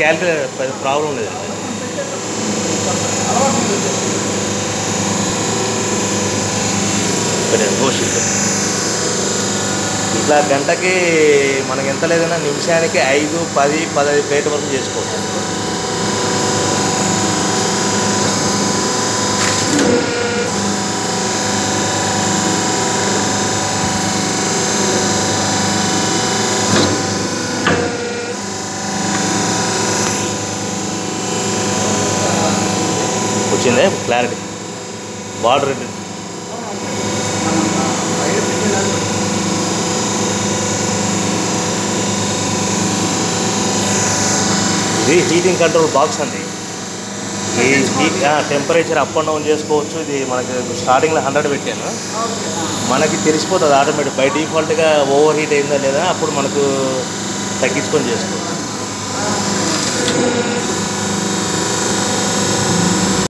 calculator పెద్ద problem లేదు దోషి ఇట్లా గంటకి మనకి ఎంత లేదన్నా నిమిషానికి ఐదు పది పదహైదు ప్లేట్ వరకు చేసుకోవచ్చు వచ్చిందే క్లారిటీ వాటర్ ఇది హీటింగ్ కంట్రోల్ బాక్స్ అండి ఈ heat temperature up and down చేసుకోవచ్చు ఇది మనకి స్టార్టింగ్లో హండ్రెడ్ పెట్టాను మనకి తెలిసిపోతుంది ఆటోమేటిక్ బై డిఫాల్ట్గా ఓవర్ హీట్ అయిందా లేదా అప్పుడు మనకు తగ్గించుకొని చేసుకోవచ్చు